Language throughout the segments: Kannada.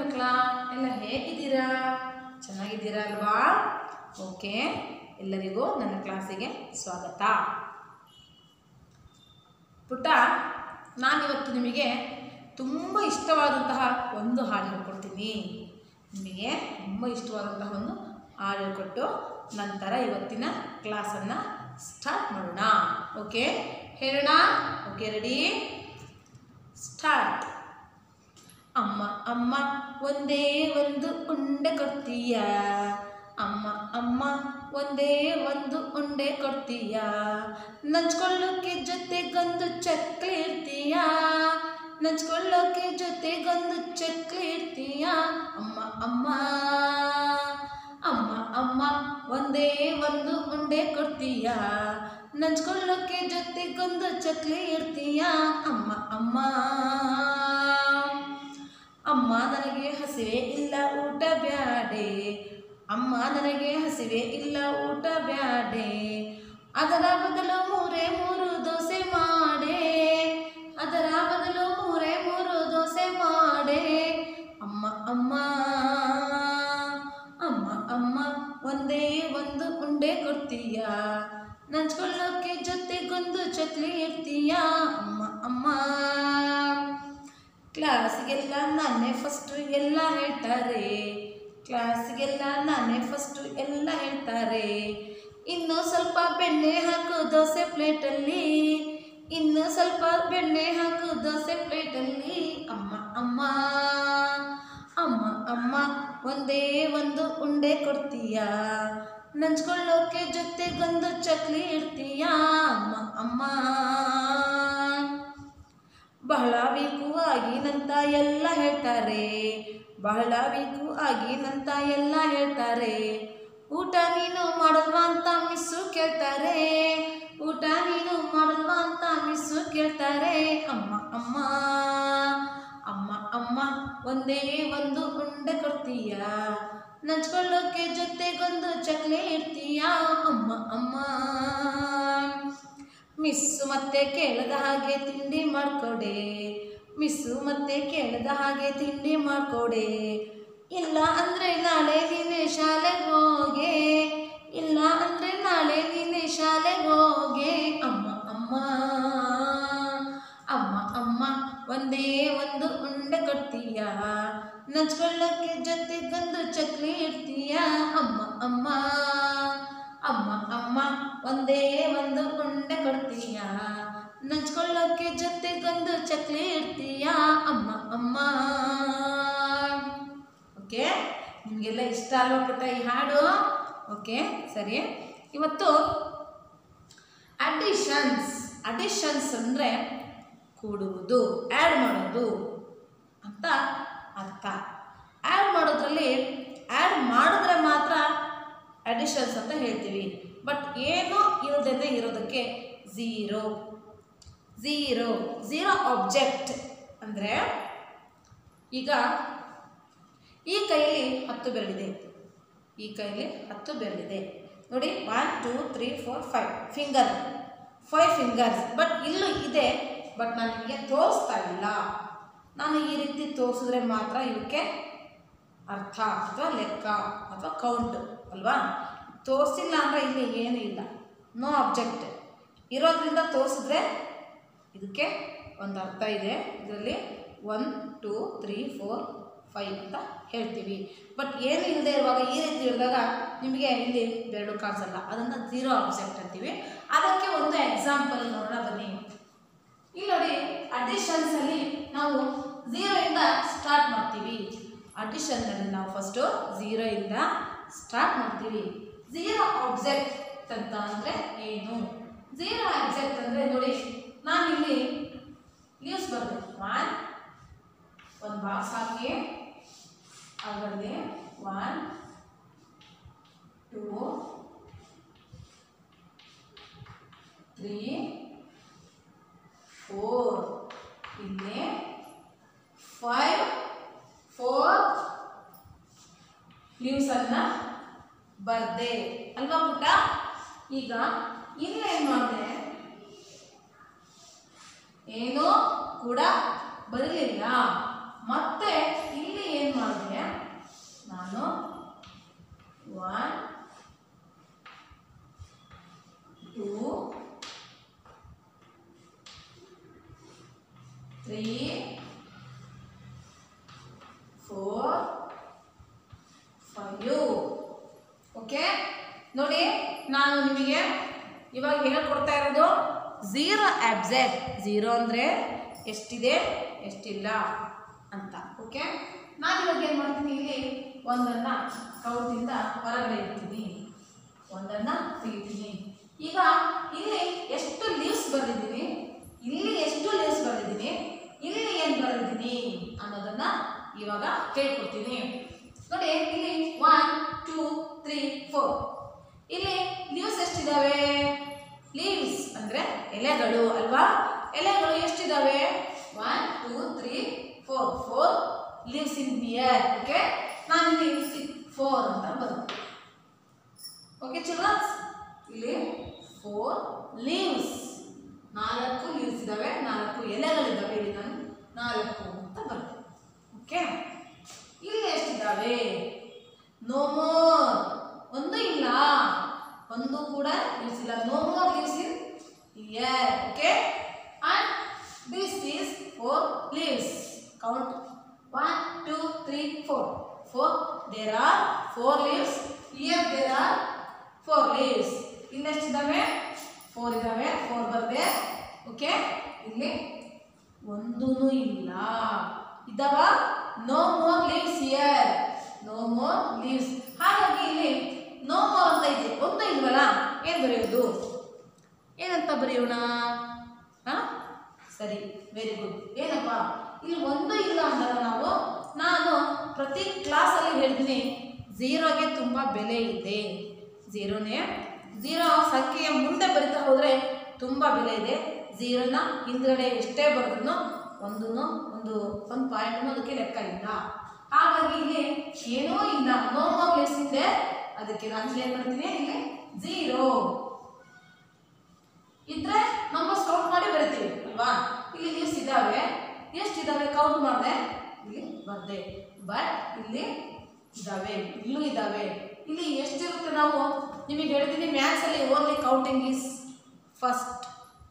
ಮಕ್ಕಳ ಎಲ್ಲ ಹೇಗಿದ್ದೀರಾ ಚೆನ್ನಾಗಿದ್ದೀರಾ ಅಲ್ವಾ ಓಕೆ ಎಲ್ಲರಿಗೂ ನನ್ನ ಕ್ಲಾಸಿಗೆ ಸ್ವಾಗತ ಪುಟ್ಟ ನಾನಿವತ್ತು ನಿಮಗೆ ತುಂಬ ಇಷ್ಟವಾದಂತಹ ಒಂದು ಹಾಡು ಹೇಳ್ಕೊಡ್ತೀನಿ ನಿಮಗೆ ತುಂಬ ಇಷ್ಟವಾದಂತಹ ಒಂದು ಹಾಡು ಹೇಳ್ಕೊಟ್ಟು ನಂತರ ಇವತ್ತಿನ ಕ್ಲಾಸನ್ನು ಸ್ಟಾರ್ಟ್ ಮಾಡೋಣ ಓಕೆ ಹೇಳೋಣ ಓಕೆ ರೆಡಿ ಸ್ಟಾರ್ಟ್ ಅಮ್ಮ ಅಮ್ಮ ಒಂದೇ ಒಂದು ಉಂಡೆ ಕೊಡ್ತೀಯ ಅಮ್ಮ ಅಮ್ಮ ಒಂದೇ ಒಂದು ಉಂಡೆ ಕೊಡ್ತೀಯ ನಂಚ್ಕೊಳ್ಳೋಕೆ ಜೊತೆಗೊಂದು ಚಕ್ಲಿ ಇರ್ತೀಯ ನಂಚ್ಕೊಳ್ಳೋಕೆ ಜೊತೆಗೊಂದು ಚಕ್ಲಿ ಇರ್ತೀಯ ಅಮ್ಮ ಅಮ್ಮ ಅಮ್ಮ ಅಮ್ಮ ಒಂದೇ ಒಂದು ಉಂಡೆ ಕೊಡ್ತೀಯ ನಂಚ್ಕೊಳ್ಳೋಕೆ ಜೊತೆಗೊಂದು ಚಕ್ಲಿ ಇರ್ತೀಯ ಅಮ್ಮ ಅಮ್ಮ ಅಮ್ಮ ನನಗೆ ಹಸಿವೆ ಇಲ್ಲ ಊಟ ಬ್ಯಾಡೆ ಅಮ್ಮ ನನಗೆ ಹಸಿವೆ ಇಲ್ಲ ಊಟ ಬ್ಯಾಡೆ ಅದರ ಬದಲು ಮೂರೇ ಮೂರು ದೋಸೆ ಮಾಡೆ ಅದರ ಬದಲು ಮೂರೇ ಮೂರು ದೋಸೆ ಮಾಡೆ ಅಮ್ಮ ಅಮ್ಮ ಅಮ್ಮ ಅಮ್ಮ ಒಂದೇ ಒಂದು ಉಂಡೆ ಕೊಡ್ತೀಯ ನಂಚ್ಕೊಳ್ಳೋಕೆ ಜೊತೆಗೊಂದು ಚಕ್ಲಿ ಇರ್ತೀಯ ಅಮ್ಮ ಅಮ್ಮ ಕ್ಲಾಸಿಗೆಲ್ಲ ನಾನೇ ಫಸ್ಟು ಎಲ್ಲ ಹೇಳ್ತಾರೆ ಕ್ಲಾಸಿಗೆಲ್ಲ ನಾನೇ ಫಸ್ಟು ಎಲ್ಲ ಹೇಳ್ತಾರೆ ಇನ್ನು ಸ್ವಲ್ಪ ಬೆಣ್ಣೆ ಹಾಕು ದೋಸೆ ಪ್ಲೇಟಲ್ಲಿ ಇನ್ನು ಸ್ವಲ್ಪ ಬೆಣ್ಣೆ ಹಾಕು ದೋಸೆ ಪ್ಲೇಟಲ್ಲಿ ಅಮ್ಮ ಅಮ್ಮ ಅಮ್ಮ ಅಮ್ಮ ಒಂದೇ ಒಂದು ಉಂಡೆ ಕೊಡ್ತೀಯ ನಂಚ್ಕೊಳ್ಳೋಕೆ ಜೊತೆಗೊಂದು ಚಕ್ಲಿ ಇಡ್ತೀಯ ಅಮ್ಮ ಅಮ್ಮ ಬಹಳ ವೀಕು ಆಗಿನಂತ ಎಲ್ಲ ಹೇಳ್ತಾರೆ ಬಹಳ ವೀಕು ಆಗಿನಂತ ಎಲ್ಲ ಹೇಳ್ತಾರೆ ಊಟ ನೀನು ಮಾಡಲ್ವಾ ಅಂತ ಮಿಸ್ಸು ಕೇಳ್ತಾರೆ ಊಟ ನೀನು ಮಾಡಲ್ವಾ ಅಂತ ಮಿಸ್ಸು ಕೇಳ್ತಾರೆ ಅಮ್ಮ ಅಮ್ಮ ಅಮ್ಮ ಅಮ್ಮ ಒಂದೇ ಒಂದು ಉಂಡೆ ಕೊಡ್ತೀಯ ನಂಚ್ಕೊಳ್ಳೋಕೆ ಜೊತೆಗೊಂದು ಚಕ್ಲಿ ಇಡ್ತೀಯ ಅಮ್ಮ ಅಮ್ಮ ಮಿಸ್ಸು ಮತ್ತೆ ಕೇಳದ ಹಾಗೆ ತಿಂಡಿ ಮಾಡ್ಕೊಡೆ ಮಿಸ್ಸು ಮತ್ತೆ ಕೇಳದ ಹಾಗೆ ತಿಂಡಿ ಮಾಡ್ಕೊಡೆ ಇಲ್ಲ ಅಂದರೆ ನಾಳೆ ನೀನೆ ಶಾಲೆಗೆ ಹೋಗೆ ಇಲ್ಲ ಅಂದರೆ ನಾಳೆ ನೀನೆ ಶಾಲೆಗೆ ಹೋಗೆ ಅಮ್ಮ ಅಮ್ಮ ಅಮ್ಮ ಅಮ್ಮ ಒಂದೇ ಒಂದು ಉಂಡೆ ಕೊಡ್ತೀಯ ನಚ್ಕೊಳ್ಳೋಕ್ಕೆ ಜೊತೆಗೊಂದು ಚಕ್ಲಿ ಇಡ್ತೀಯ ಅಮ್ಮ ಅಮ್ಮ ಅಮ್ಮ ಅಮ್ಮ ಒಂದೇ ಒಂದು ಉಂಡೆ ಕೊಡ್ತೀಯ ನಂಚ್ಕೊಳ್ಳೋಕೆ ಜೊತೆಗೊಂದು ಚಕ್ಲಿ ಇಡ್ತೀಯ ಅಮ್ಮ ಅಮ್ಮ ಓಕೆ ನಿಮಗೆಲ್ಲ ಇಷ್ಟ ಅಲ್ವಾ ಪುಟ್ಟ ಈ ಹಾಡು ಓಕೆ ಸರಿ ಇವತ್ತು ಅಡಿಷನ್ಸ್ ಅಡಿಷನ್ಸ್ ಅಂದರೆ ಕೂಡುವುದು ಆ್ಯಡ್ ಮಾಡೋದು ಅಂತ ಅರ್ಥ ಆ್ಯಡ್ ಮಾಡೋದ್ರಲ್ಲಿ ಆ್ಯಡ್ ಮಾಡಿದ್ರೆ ಮಾತ್ರ ಅಡಿಷನ್ಸ್ ಅಂತ ಹೇಳ್ತೀವಿ ಬಟ್ ಏನೂ ಇಲ್ಲದೇ ಇರೋದಕ್ಕೆ ಝೀರೋ ಝೀರೋ ಝೀರೋ ಆಬ್ಜೆಕ್ಟ್ ಅಂದರೆ ಈಗ ಈ ಕೈಯಲ್ಲಿ ಹತ್ತು ಬೆರಳಿದೆ ಈ ಕೈಯಲ್ಲಿ ಹತ್ತು ಬೆರಳಿದೆ ನೋಡಿ one two three four five finger five fingers but ಇಲ್ಲೂ ಇದೆ ಬಟ್ ನಾನು ನಿಮಗೆ ತೋರಿಸ್ತಾ ಇಲ್ಲ ನಾನು ಈ ರೀತಿ ತೋರಿಸಿದ್ರೆ ಮಾತ್ರ ಇವಕ್ಕೆ ಅರ್ಥ ಅಥವಾ ಲೆಕ್ಕ ಅಥವಾ ಕೌಂಟ್ ಅಲ್ವಾ ತೋರಿಸಿಲ್ಲ ಅಂದರೆ ಇಲ್ಲಿ ಏನೂ ಇಲ್ಲ ನೋ ಆಬ್ಜೆಕ್ಟ್ ಇರೋದ್ರಿಂದ ತೋರಿಸಿದ್ರೆ ಇದಕ್ಕೆ ಒಂದು ಅರ್ಥ ಇದೆ ಇದರಲ್ಲಿ one two three four five ಅಂತ ಹೇಳ್ತೀವಿ ಬಟ್ ಏನು ಇಲ್ಲದೆ ಇರುವಾಗ ಈ ರೀತಿ ಹಿಡಿದಾಗ ನಿಮಗೆ ಇಲ್ಲಿ ಬೆರಳು ಕಾಣಿಸಲ್ಲ ಅದನ್ನು ಝೀರೋ ಆಬ್ಜೆಕ್ಟ್ ಅಂತೀವಿ ಅದಕ್ಕೆ ಒಂದು ಎಕ್ಸಾಂಪಲ್ ನೋಡೋಣ ಬನ್ನಿ ಇಲ್ಲಿ ನೋಡಿ ಅಡಿಷನ್ಸ್ ಅಲ್ಲಿ ನಾವು ಝೀರೋ ಇಂದ ಸ್ಟಾರ್ಟ್ ಮಾಡ್ತೀವಿ ಅಡಿಷನ್ ಅಲ್ಲಿ ನಾವು ಫಸ್ಟು ಝೀರೋ ಇಂದ ಸ್ಟಾರ್ಟ್ ಮಾಡ್ತೀವಿ ಝೀರೋ ಆಬ್ಜೆಕ್ಟ್ ಅಂತ ಅಂದರೆ ಏನು ಝೀರೋ ಆಬ್ಜೆಕ್ಟ್ ಅಂದರೆ ನೋಡಿ ನಾನಿಲ್ಲಿ ಲೀವ್ಸ್ ಬರಬೇಕು ಒನ್ ಒಂದು ಬಾಕ್ಸ್ ಹಾಕಿ ಅದರಲ್ಲಿ ಒನ್ ಟೂ ತ್ರೀ ಫೋರ್ ಇಲ್ಲಿ ಫೈವ್ ಫೋರ್ ಲೀವ್ಸನ್ನು ಬರ್ದೆ ಅಲ್ವಾ ಪುಟ್ಟ ಈಗ ಇಲ್ಲೇನು ಮಾಡಿದೆ ಏನೂ ಕೂಡ ಬರಲಿಲ್ಲ ಮತ್ತೆ ಇಲ್ಲಿ ಏನು ಮಾಡಿದೆ ಇವಾಗ ಹೇಳ್ಕೊಡ್ತಾ ಇರೋದು ಝೀರೋ ಆಬ್ಸೆಕ್ಟ್ ಝೀರೋ ಅಂದರೆ ಎಷ್ಟಿದೆ ಎಷ್ಟಿಲ್ಲ ಅಂತ ಓಕೆ ನಾನು ಇವಾಗ ಏನು ಮಾಡ್ತೀನಿ ಇಲ್ಲಿ ಒಂದನ್ನು ಕೌಟಿಂದ ಹೊರಗಡೆ ಇಡ್ತೀನಿ ಒಂದನ್ನು ತೆಗಿತೀನಿ ಈಗ ಇಲ್ಲಿ ಎಷ್ಟು ಲೀವ್ಸ್ ಬರೆದಿದ್ದೀನಿ ಇಲ್ಲಿ ಎಷ್ಟು ಲೀವ್ಸ್ ಬರೆದಿದ್ದೀನಿ ಇಲ್ಲಿ ಏನು ಬರೆದಿದ್ದೀನಿ ಅನ್ನೋದನ್ನ ಇವಾಗ ಹೇಳ್ಕೊಡ್ತೀನಿ ನೋಡಿ ಇಲ್ಲಿ ಒನ್ ಟೂ ತ್ರೀ ಫೋರ್ ಇಲ್ಲಿ ಲೀವ್ಸ್ ಎಷ್ಟಿದಾವೆ ಲೀವ್ಸ್ ಅಂದರೆ ಎಲೆಗಳು ಅಲ್ವಾ ಎಲೆಗಳು ಎಷ್ಟಿದಾವೆ one two three four four leaves in here okay ನಾನು ಇಲ್ಲಿ ಫೋರ್ ಅಂತ ಬರುತ್ತೆ ಓಕೆ ಚಿಲ್ಡ್ರನ್ಸ್ ಇಲ್ಲಿ ಫೋರ್ ಲೀವ್ಸ್ ನಾಲ್ಕು ಲೀವ್ಸ್ ಇದ್ದಾವೆ ನಾಲ್ಕು ಎಲೆಗಳಿದ್ದಾವೆ ಇಲ್ಲಿ ನಾನು ನಾಲ್ಕು ಅಂತ ಬರ್ತೇನೆ ಓಕೆ ಇಲ್ಲಿ ಎಷ್ಟಿದ್ದಾವೆ ನೋ ಮೋರ್ ಒಂದು ಇಲ್ಲ ಒಂದು ಕೂಡ ಲೀವ್ಸ್ ಇಲ್ಲ no more leaves in here okay and this is four leaves count one two three four four there are four leaves here there are four leaves ಇಲ್ಲಿ ಎಷ್ಟಿದ್ದಾವೆ ಫೋರ್ ಇದ್ದಾವೆ ಫೋರ್ ಬರ್ದೆ ಓಕೆ ಇಲ್ಲಿ ಒಂದೂ ಇಲ್ಲ ಇದ್ದಾವ no more leaves here no more leaves ಹಾಗಾಗಿ ಇಲ್ಲಿ ನೋ ಮೋರ್ ಅಂತ ಇದೆ ಒಂದು ಇಲ್ವಲ್ಲ ಏನು ಬರೆಯೋದು ಏನಂತ ಬರೆಯೋಣ ಹಾ ಸರಿ ವೆರಿ ಗುಡ್ ಏನಪ್ಪ ಇಲ್ಲಿ ಒಂದು ಇಲ್ಲ ಅಂದಾಗ ನಾವು ನಾನು ಪ್ರತಿ ಕ್ಲಾಸಲ್ಲಿ ಹೇಳ್ತೀನಿ ಝೀರೋಗೆ ತುಂಬ ಬೆಲೆ ಇದೆ ಝೀರೋನೇ ಝೀರೋ ಸಂಖ್ಯೆಯ ಮುಂದೆ ಬರಿತಾ ಹೋದರೆ ತುಂಬ ಬೆಲೆ ಇದೆ ಝೀರೋನ ಹಿಂದ್ಗಡೆ ಎಷ್ಟೇ ಬರೆದ್ರು ಒಂದು ಒಂದು ಒಂದು ಪಾಯಿಂಟ್ನು ಅದಕ್ಕೆ ಲೆಕ್ಕ ಇಲ್ಲ ಹಾಗಾಗಿ ಇಲ್ಲಿ ಏನೂ ಇಲ್ಲ ನೋ ಪ್ಲೇಸ್ ಇದೆ ಅದಕ್ಕೆ ನಾನು ಏನು ಮಾಡ್ತೀನಿ ಇಲ್ಲಿ ಝೀರೋ ಇದ್ರೆ ನಂಬರ್ಸ್ ಕೌಂಟ್ ಮಾಡಿ ಬರಿತೀವಿ ಅಲ್ವಾ ಇಲ್ಲಿ ಲೀವ್ಸ್ ಇದ್ದಾವೆ ಎಷ್ಟಿದ್ದಾವೆ ಕೌಂಟ್ ಮಾಡಿದೆ ಇಲ್ಲಿ ಬರ್ದೆ ಬಟ್ ಇಲ್ಲಿ ಇದ್ದಾವೆ ಇಲ್ಲೂ ಇದ್ದಾವೆ ಇಲ್ಲಿ ಎಷ್ಟಿರುತ್ತೆ ನಾವು ನಿಮಗೆ ಹೇಳ್ತೀನಿ ಮ್ಯಾಥ್ಸಲ್ಲಿ ಓನ್ಲಿ ಕೌಂಟಿಂಗ್ ಈಸ್ ಫಸ್ಟ್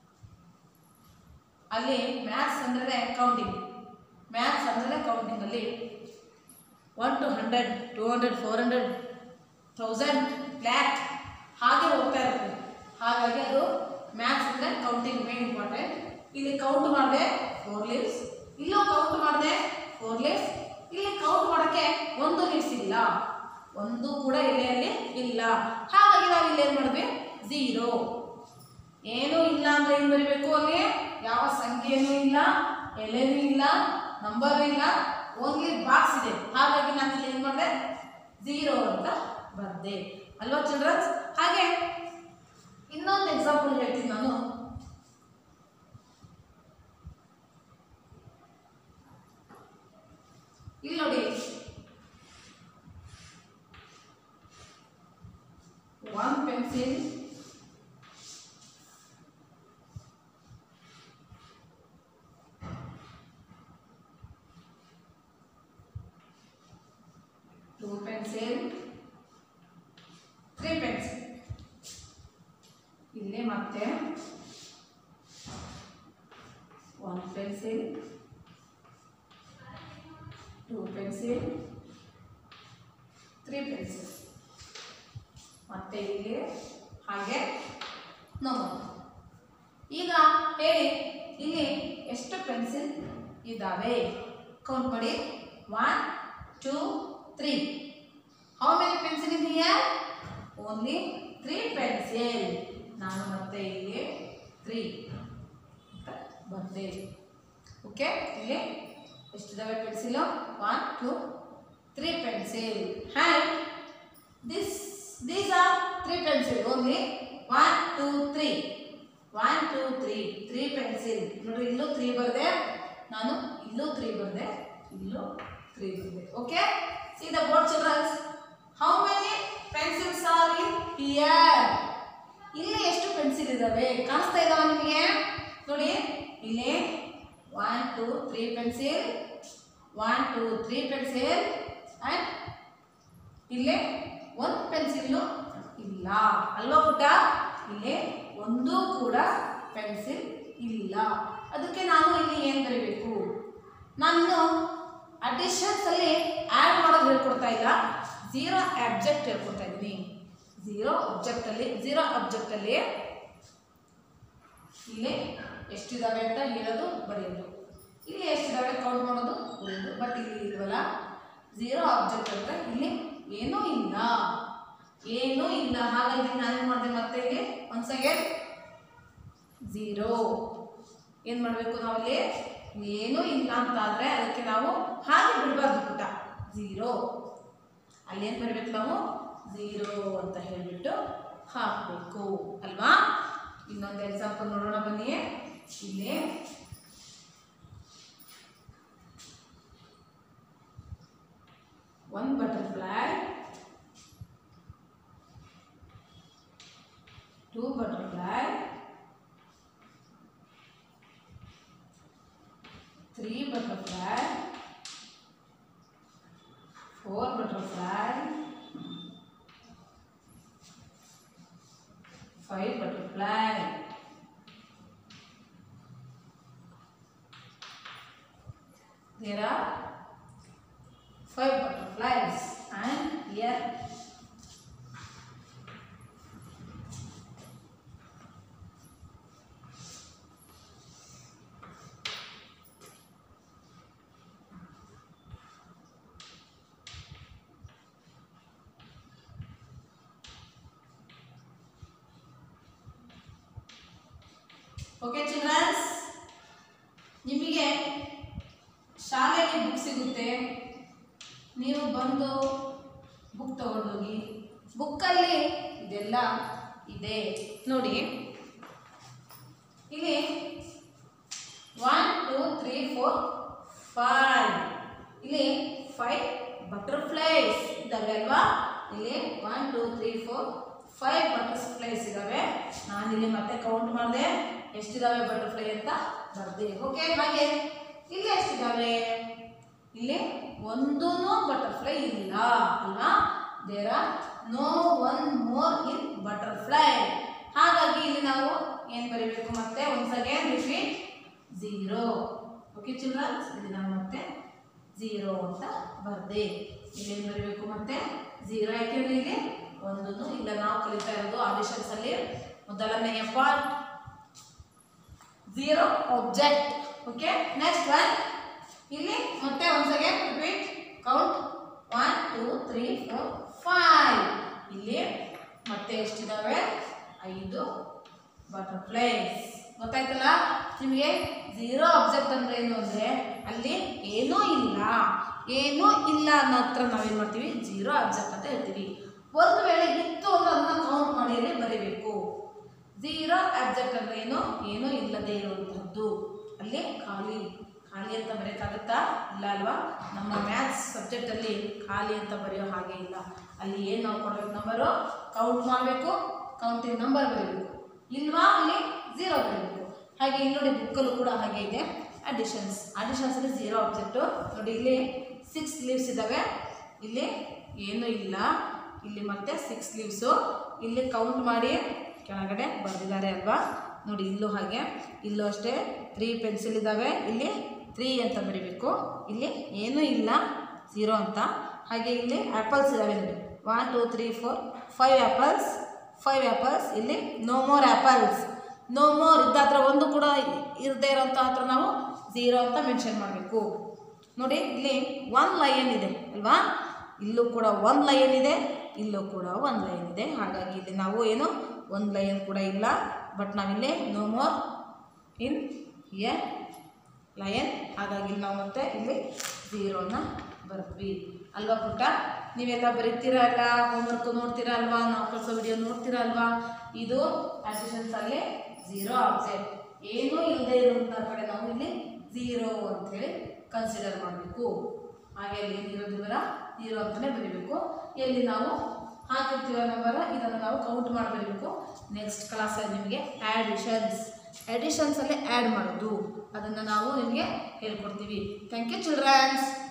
ಅಲ್ಲಿ ಮ್ಯಾಥ್ಸ್ ಅಂದ್ರೆ ಕೌಂಟಿಂಗ್ ಮ್ಯಾಥ್ಸ್ ಅಂದ್ರೆ ಕೌಂಟಿಂಗಲ್ಲಿ one to hundred two hundred four hundred thousand lakh ಹಾಗೆ ಹೋಗ್ತಾ ಇರುತ್ತೆ ಹಾಗಾಗಿ ಅದು ಮ್ಯಾಥ್ಸ್ ಅಂದರೆ ಕೌಂಟಿಂಗ್ ಮೇನ್ ಇಂಪಾರ್ಟೆಂಟ್ ಇಲ್ಲಿ ಕೌಂಟ್ ಮಾಡಿದೆ ಫೋರ್ ಲೀವ್ಸ್ ಇಲ್ಲೂ ಕೌಂಟ್ ಮಾಡಿದೆ ಫೋರ್ ಲೀವ್ಸ್ ಇಲ್ಲಿ ಕೌಂಟ್ ಮಾಡೋಕ್ಕೆ ಒಂದು ಲೀವ್ಸ್ ಇಲ್ಲ ಒಂದು ಕೂಡ ಎಲೆಯಲ್ಲಿ ಇಲ್ಲ ಹಾಗಾಗಿ ನಾವು ಇಲ್ಲಿ ಏನು ಮಾಡಿದ್ವಿ ಝೀರೋ ಏನೂ ಇಲ್ಲ ಅಂದ್ರೆ ಏನು ಬರೀಬೇಕು ಅಲ್ಲಿ ಯಾವ ಸಂಖ್ಯೆನೂ ಇಲ್ಲ ಎಲೆನೂ ಇಲ್ಲ ನಂಬರ್ ಇಲ್ಲ ಓನ್ಲಿ ಬಾಕ್ಸ್ ಇದೆ ಹಾಗಾಗಿ ನಾನು ಇಲ್ಲಿ ಏನು ಮಾಡಿದೆ ಝೀರೋ ಅಂತ ಬರ್ದೆ ಅಲ್ವಾ ಚಿಲ್ಡ್ರನ್ಸ್ ಹಾಗೆ ಇನ್ನೊಂದು ಎಕ್ಸಾಂಪಲ್ ಹೇಳ್ತೀನಿ ನಾನು ಇಲ್ಲಿ ನೋಡಿ one pencil two pencil three pencil ಇಲ್ಲಿ ಮತ್ತೆ one pencil two pencil three pencil ಮತ್ತೆ ಇಲ್ಲಿ ಹಾಗೆ ನೋಡಿ ಈಗ ಹೇಳಿ ಇಲ್ಲಿ ಎಷ್ಟು ಪೆನ್ಸಿಲ್ ಇದ್ದಾವೆ ಕೌಂಟ್ ಮಾಡಿ one two three how many pencil ಇದೆಯಾ ಓನ್ಲಿ ತ್ರೀ ಪೆನ್ಸಿಲ್ ನಾನು ಮತ್ತೆ ಇಲ್ಲಿ ತ್ರೀ ಅಂತ ಬರ್ದೆ ಓಕೆ ಇಲ್ಲಿ ಎಷ್ಟಿದಾವೆ pencil one two three pencil and this these are three pencil only one two three one two three three pencil ನೋಡ್ರಿ ಇಲ್ಲೂ ತ್ರೀ ಬರದೆ ನಾನು ಇಲ್ಲೂ ತ್ರೀ ಬರದೆ ಇಲ್ಲೂ ತ್ರೀ ಬರದೆ okay see the board childrens how many pencils are in here ಇಲ್ಲಿ ಎಷ್ಟು ಪೆನ್ಸಿಲ್ ಇದಾವೆ ಕಾಣಿಸ್ತಾ ಇದಾವ ನಿಮಗೆ ನೋಡಿ ಇಲ್ಲಿ one two three pencil one two three pencil and ಇಲ್ಲಿ ಒಂದು ಪೆನ್ಸಿಲ್ಲು ಇಲ್ಲ ಅಲ್ವಾ ಪುಟ್ಟ ಇಲ್ಲಿ ಒಂದೂ ಕೂಡ ಪೆನ್ಸಿಲ್ ಇಲ್ಲ ಅದಕ್ಕೆ ನಾನು ಇಲ್ಲಿ ಏನು ಬರೀಬೇಕು ನಾನು ಅಡಿಷನ್ಸ್ ಅಲ್ಲಿ ಆ್ಯಡ್ ಮಾಡೋದು ಹೇಳ್ಕೊಡ್ತಾ ಇಲ್ಲ ಝೀರೋ ಅಬ್ಜೆಕ್ಟ್ ಹೇಳ್ಕೊಡ್ತಾ ಇದ್ದೀನಿ ಝೀರೋ ಅಬ್ಜೆಕ್ಟಲ್ಲಿ ಝೀರೋ ಅಬ್ಜೆಕ್ಟಲ್ಲಿ ಇಲ್ಲಿ ಎಷ್ಟಿದಾವೆ ಅಂತ ಹೇಳೋದು ಬರೆಯೋದು ಇಲ್ಲಿ ಎಷ್ಟಿದಾವೆ ಕೌಂಟ್ ಮಾಡೋದು ಬರೆಯೋದು ಬಟ್ ಇಲ್ಲಿ ಇಲ್ವಲ್ಲ ಝೀರೋ ಆಬ್ಜೆಕ್ಟ್ ಅಂದರೆ ಇಲ್ಲಿ ಏನೂ ಇಲ್ಲ ಏನೂ ಇಲ್ಲ ಹಾಗಾಗಿ ನಾನೇನು ಮಾಡಿದೆ ಮತ್ತೆ ಇಲ್ಲಿ ಒಂದು ಸೆಕೆಂಡ್ ಝೀರೋ ಏನು ಮಾಡಬೇಕು ನಾವಲ್ಲಿ ಏನೂ ಇಲ್ಲ ಅಂತ ಆದರೆ ಅದಕ್ಕೆ ನಾವು ಹಾಗೆ ಬಿಡಬಾರ್ದು ಪುಟ ಝೀರೋ ಅಲ್ಲೇನು ಬರಬೇಕು ನಾವು ಝೀರೋ ಅಂತ ಹೇಳಿಬಿಟ್ಟು ಹಾಕಬೇಕು ಅಲ್ವಾ ಇನ್ನೊಂದು ಎಕ್ಸಾಂಪಲ್ ನೋಡೋಣ ಬನ್ನಿ ಇಲ್ಲಿ one butterfly two butterfly three butterfly four butterfly five butterfly there are five butterflies and here okay childrens ನಿಮಗೆ ಶಾಲೆಯಲ್ಲಿ ಬುಕ್ ಸಿಗುತ್ತೆ ನೀವು ಬಂದು ಬುಕ್ ತಗೊಂಡೋಗಿ ಬುಕ್ಕಲ್ಲಿ ಇದೆಲ್ಲ ಇದೆ ನೋಡಿ ಇಲ್ಲಿ one two three four five ಇಲ್ಲಿ ಫೈವ್ ಬಟರ್ಫ್ಲೈಸ್ ಇದ್ದಾವೆ ಅಲ್ವಾ ಇಲ್ಲಿ one two three four five butterflies ಇದ್ದಾವೆ ನಾನು ಇಲ್ಲಿ ಮತ್ತೆ ಕೌಂಟ್ ಮಾಡಿದೆ ಎಷ್ಟಿದಾವೆ ಬಟರ್ಫ್ಲೈ ಅಂತ ಬರ್ದೆ ಓಕೆ ಹಾಗೆ ಇಲ್ಲಿ ಎಷ್ಟಿದಾವೆ ಇಲ್ಲಿ ಒಂದೂ ಬಟರ್ಫ್ಲೈ ಇಲ್ಲ ಅಲ್ವಾ there are no one more in butterfly ಹಾಗಾಗಿ ಇಲ್ಲಿ ನಾವು ಏನು ಬರೀಬೇಕು ಮತ್ತೆ once again repeat zero okay childrens ಇಲ್ಲಿ ನಾನು ಮತ್ತೆ ಝೀರೋ ಅಂತ ಬರ್ದೆ ಇಲ್ಲಿ ಏನು ಬರೀಬೇಕು ಮತ್ತೆ ಝೀರೋ ಯಾಕೆಂದ್ರೆ ಇಲ್ಲಿ ಒಂದೂ ಇಲ್ಲ ನಾವು ಕಲಿತಾ ಇರೋದು ಆಡಿಷನ್ಸ್ ಅಲ್ಲಿ ಮೊದಲನೆಯ part zero object okay next one ಇಲ್ಲಿ ಮತ್ತೆ ಒಂದ್ second repeat count one two three four five ಇಲ್ಲಿ ಮತ್ತೆ ಎಷ್ಟಿದಾವೆ ಐದು ಬಟರ್ಫ್ಲೈಸ್ ಗೊತ್ತಾಯ್ತಲ್ಲ ನಿಮಗೆ ಝೀರೋ ಆಬ್ಜೆಕ್ಟ್ ಅಂದ್ರೆ ಏನು ಅಂದ್ರೆ ಅಲ್ಲಿ ಏನೂ ಇಲ್ಲ ಏನೂ ಇಲ್ಲ ಅನ್ನೋ ಹತ್ರ ನಾವೇನು ಮಾಡ್ತೀವಿ ಝೀರೋ ಆಬ್ಜೆಕ್ಟ್ ಅಂತ ಹೇಳ್ತೀವಿ ಒಂದು ವೇಳೆ ಇತ್ತು ಅಂದ್ರೆ ಅದನ್ನ ಕೌಂಟ್ ಮಾಡಿ ಅಲ್ಲಿ ಬರೀಬೇಕು ಝೀರೋ ಆಬ್ಜೆಕ್ಟ್ ಅಂದ್ರೆ ಏನು ಏನೂ ಇಲ್ಲದೆ ಇರುವಂಥದ್ದು ಅಲ್ಲಿ ಖಾಲಿ ಖಾಲಿ ಅಂತ ಬರೆಯೋಕ್ಕಾಗುತ್ತಾ ಇಲ್ಲ ಅಲ್ವಾ ನಮ್ಮ ಮ್ಯಾಥ್ಸ್ ಸಬ್ಜೆಕ್ಟಲ್ಲಿ ಖಾಲಿ ಅಂತ ಬರೆಯೋ ಹಾಗೆ ಇಲ್ಲ ಅಲ್ಲಿ ಏನು ನಾವು ಕೊಡಬೇಕು ನಂಬರು ಕೌಂಟ್ ಮಾಡಬೇಕು ಕೌಂಟಿಂಗ್ ನಂಬರ್ ಬರೀಬೇಕು ಇಲ್ವಾ ಅಲ್ಲಿ ಝೀರೋ ಬರೀಬೇಕು ಹಾಗೆ ಇಲ್ಲಿ ನೋಡಿ ಬುಕ್ಕಲ್ಲೂ ಕೂಡ ಹಾಗೆ ಇದೆ ಅಡಿಷನ್ಸ್ ಅಡಿಷನ್ಸಲ್ಲಿ ಝೀರೋ ಆಬ್ಜೆಕ್ಟು ನೋಡಿ ಇಲ್ಲಿ ಸಿಕ್ಸ್ ಲೀವ್ಸ್ ಇದ್ದಾವೆ ಇಲ್ಲಿ ಏನೂ ಇಲ್ಲ ಇಲ್ಲಿ ಮತ್ತೆ ಸಿಕ್ಸ್ ಲೀವ್ಸು ಇಲ್ಲಿ ಕೌಂಟ್ ಮಾಡಿ ಕೆಳಗಡೆ ಬರೆದಿದ್ದಾರೆ ಅಲ್ವಾ ನೋಡಿ ಇಲ್ಲೂ ಹಾಗೆ ಇಲ್ಲೂ ಅಷ್ಟೇ ತ್ರೀ ಪೆನ್ಸಿಲ್ ಇದ್ದಾವೆ ಇಲ್ಲಿ ತ್ರೀ ಅಂತ ಬರೀಬೇಕು ಇಲ್ಲಿ ಏನೂ ಇಲ್ಲ ಝೀರೋ ಅಂತ ಹಾಗೆ ಇಲ್ಲಿ ಆ್ಯಪಲ್ಸ್ ಇದ್ದಾವೆ ನೋಡಿ one two three four five apples five apples ಇಲ್ಲಿ no more apples no more ಇದ್ದ ಹತ್ರ ಒಂದು ಕೂಡ ಇರದೇ ಇರೋಂಥ ಹತ್ರ ನಾವು ಝೀರೋ ಅಂತ ಮೆನ್ಷನ್ ಮಾಡಬೇಕು ನೋಡಿ ಇಲ್ಲಿ ಒನ್ ಲೈನ್ ಇದೆ ಅಲ್ವಾ ಇಲ್ಲೂ ಕೂಡ ಒಂದು ಲೈನ್ ಇದೆ ಇಲ್ಲೂ ಕೂಡ ಒಂದು ಲೈನ್ ಇದೆ ಹಾಗಾಗಿ ಇಲ್ಲಿ ನಾವು ಏನು ಒಂದು ಲೈನ್ ಕೂಡ ಇಲ್ಲ ಬಟ್ ನಾವಿಲ್ಲಿ no more in a lion ಹಾಗಾಗಿ ನಾವು ಮತ್ತೆ ಇಲ್ಲಿ ಝೀರೋನ ಬರ್ದ್ವಿ ಅಲ್ವಾ ಪುಟ್ಟ ನೀವೆಲ್ಲ ಬರೀತೀರಾ ಅಲ್ಲ ಹೋಮ್ವರ್ಕ್ ನೋಡ್ತೀರಾ ಅಲ್ವಾ ನಾವು ಕಳಿಸೋ ವಿಡಿಯೋ ನೋಡ್ತೀರಾ ಅಲ್ವಾ ಇದು ಅಡಿಷನ್ಸ್ ಅಲ್ಲಿ ಝೀರೋ ಆಬ್ಜೆಕ್ಟ್ ಏನೂ ಇಲ್ಲದೆ ಇರುವಂಥ ಕಡೆ ನಾವು ಇಲ್ಲಿ ಝೀರೋ ಅಂತೇಳಿ ಕನ್ಸಿಡರ್ ಮಾಡಬೇಕು ಹಾಗೆ ಅಲ್ಲಿ ಏನಿರೋದಿಲ್ಲ ಝೀರೋ ಅಂತಲೇ ಬರೀಬೇಕು ಎಲ್ಲಿ ನಾವು ಹಾಕಿರ್ತೀವ ನಂಬರ ಇದನ್ನು ನಾವು ಕೌಂಟ್ ಮಾಡಿ ಬರೀಬೇಕು ನೆಕ್ಸ್ಟ್ ಕ್ಲಾಸಲ್ಲಿ ನಿಮಗೆ ಆ್ಯಡಿಷನ್ಸ್ ಅಡಿಷನ್ಸಲ್ಲಿ ಆ್ಯಡ್ ಮಾಡೋದು ಅದನ್ನು ನಾವು ನಿಮಗೆ ಹೇಳ್ಕೊಡ್ತೀವಿ ಥ್ಯಾಂಕ್ ಯು ಚಿಲ್ಡ್ರನ್ಸ್